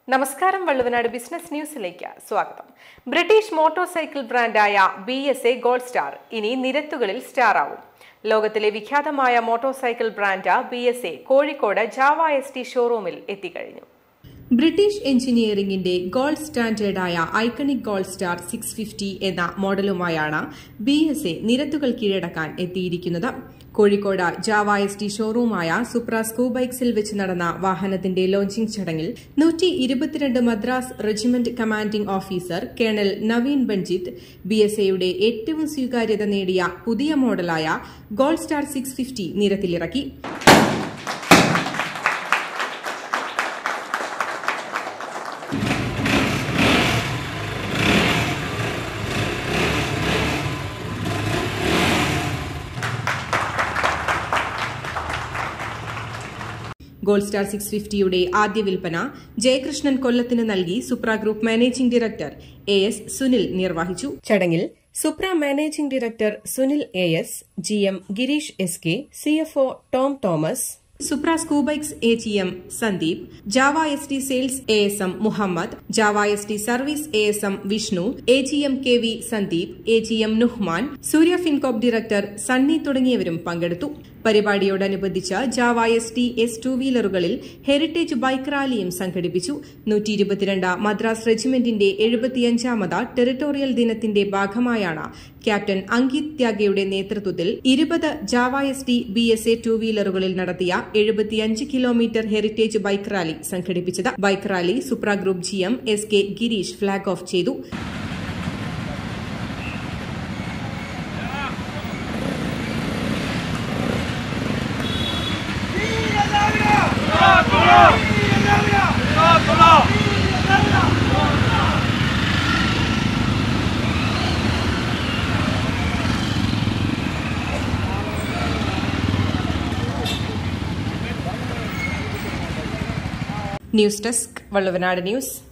നമസ്കാരം വള്ളുവനാട് ബിസിനസ് ന്യൂസിലേക്ക് സ്വാഗതം ബ്രിട്ടീഷ് മോട്ടോർ സൈക്കിൾ ബ്രാൻഡായ B S A gold star ഇനി നിരത്തുകളിൽ സ്റ്റാർ ആവും ലോകത്തിലെ വിഖ്യാതമായ motorcycle brand B S A Kozhikode Jawa S T ഷോറൂമിൽ എത്തിക്കഴിഞ്ഞു ബ്രിട്ടീഷ് എഞ്ചിനീയറിംഗിന്റെ ഗോൾഡ് സ്റ്റാൻഡേർഡായ iconic gold star six fifty എന്ന മോഡലുമായാണ് ബി എസ് എ നിരത്തുകൾ കീഴടക്കാൻ എത്തിയിരിക്കുന്നത് കോഴിക്കോട് ജാവ എസ് ടി ഷോറൂമായ സുപ്ര സ്കൂബൈക്സിൽ വെച്ച് നടന്ന വാഹനത്തിന്റെ ലോഞ്ചിംഗ് ചടങ്ങിൽ നൂറ്റി ഇരുപത്തിരണ്ട് Madras regiment commanding officer colonel Naveen Banjith B S എയുടെ ഏറ്റവും സ്വീകാര്യത നേടിയ പുതിയ മോഡലായ ഗോൾഡ് സ്റ്റാർ സിക്സ് ഫിഫ്റ്റി നിരത്തിലിറക്കി ഗോൾഡ് സ്റ്റാർ സിക്സ് ഫിഫ്റ്റിയുടെ ആദ്യ വിൽപ്പന ജയകൃഷ്ണൻ കൊല്ലത്തിന് നൽകി Supra group managing director A S Sunil നിർവഹിച്ചു ചടങ്ങിൽ Supra managing director Sunil A S G M Girish S K CFO Tom Thomas Supra സ്കൂബൈക്സ് A G M Sandeep Jawa S T sales A S M Muhammad Jawa S T service A S M Vishnu A G M K V Sandeep A G M Nuhman Surya Fincorp director Sunny തുടങ്ങിയവരും പങ്കെടുത്തു പരിപാടിയോടനുബന്ധിച്ച് Jawa S T S two വീലറുകളിൽ heritage bike റാലിയും സംഘടിപ്പിച്ചു നൂറ്റി ഇരുപത്തിരണ്ട് Madras റെജിമെന്റിന്റെ എഴുപത്തിയഞ്ചാമത് territorial ദിനത്തിന്റെ ഭാഗമായാണ് ക്യാപ്റ്റൻ അങ്കിത് ത്യാഗയുടെ നേതൃത്വത്തിൽ ഇരുപത് Jawa S T B S A two വീലറുകളിൽ നടത്തിയ എഴുപത്തിയഞ്ച് കിലോമീറ്റർ ഹെറിറ്റേജ് ബൈക്ക് റാലി സംഘടിപ്പിച്ചത് bike rally Supra group G M S K Girish flag off ചെയ്തു ന്യൂസ് ഡെസ്ക് വള്ളുവനാട് ന്യൂസ്